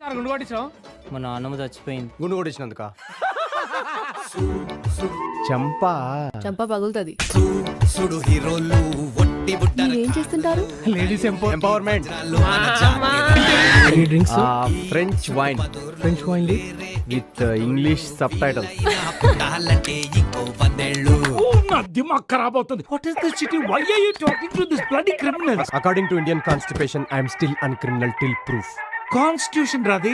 గుండు కొట్టించావు మా నాన్నమ్మ చచ్చిపోయింది గుండు కొట్టించినందుక చంపా చంప పగులుతుంది సుడు హీరోలు ఒట్టి బుట్ట మీరేం చేస్తుంటారు లేడీస్ ఎంపో empowerment drinks French wine French wine with English subtitle పుట్టాలంటే ఇంకో వందేళ్ళు నా దిమాగ్ ఖరాబ్ అవుతుంది what is this city why are you talking to this bloody criminals according to Indian constitution I'm still an criminal till proof constitution రాది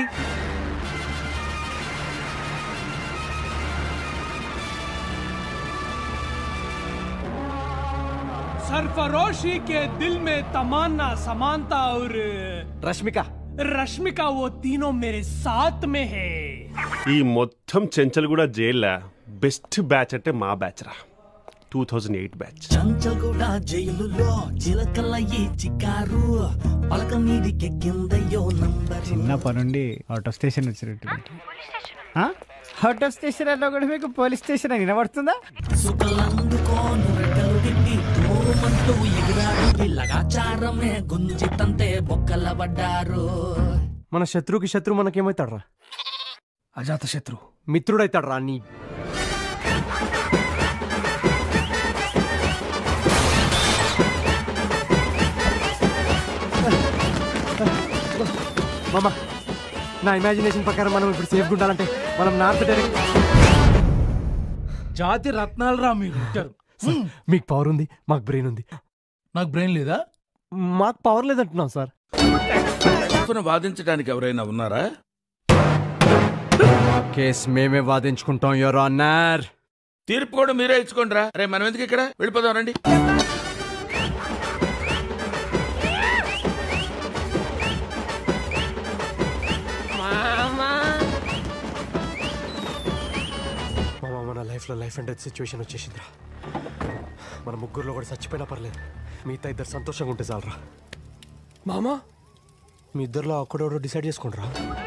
सरफरोशी के दिल में तमन्ना समानता और రష్మిక रश्मिका वो तीनों मेरे साथ में है ఈ మొత్తం చెంచల్ కూడా జైల్లా బెస్ట్ బ్యాచ్ అంటే మా బ్యాచ్ రా two thousand eight batch Chanchal కూడా జైలులో చిలకల ఈ చికారు పలక మీదికెక్కిందయ్యో నంబర్ చిన్నప్పటి నుండి ఆటో స్టేషన్ వచ్చినట్టు ఆటో స్టేషన్ అన్నా కూడా మీకు పోలీస్ స్టేషన్ అని వినబడుతుందా సుఖలందుకోను రెక్కలు తిట్టి తోమంటూ ఎగిరాడు పిల్లగాచారమే గుంజి తంతే బొక్కల పడ్డారు మన శత్రువుకి శత్రువు మనకేమవుతాడు రా అజాత శత్రు మిత్రుడైతాడు రా నీ మామ నా ఇమాజినేషన్ ప్రకారం మనం ఇప్పుడు సేఫ్గా ఉండాలంటే మనం నార్త్ డైరెక్ట్ జాతి రత్నాలు రా మీరు ఇచ్చారు మీకు పవర్ ఉంది మాకు బ్రెయిన్ ఉంది నాకు బ్రెయిన్ లేదా మాకు పవర్ లేదంటున్నాం సార్ తరఫున వాదించడానికి ఎవరైనా ఉన్నారా కేస్ మేమే వాదించుకుంటాం యువర్ ఆనర్ తీర్పు కూడా మీరే ఇచ్చుకోండి రా రే మనం ఎందుకు ఇక్కడ వెళ్ళిపోదాం రండి మామ మన లైఫ్లో లైఫ్ అండ్ డెత్ సిచ్యువేషన్ వచ్చేసిందిరా మన ముగ్గురులో కూడా చచ్చిపోయినా పర్లేదు మిగతా ఇద్దరు సంతోషంగా ఉంటే చాలరా మామా మీ ఇద్దరిలో ఒక్కడోడో డిసైడ్ చేసుకుంటారా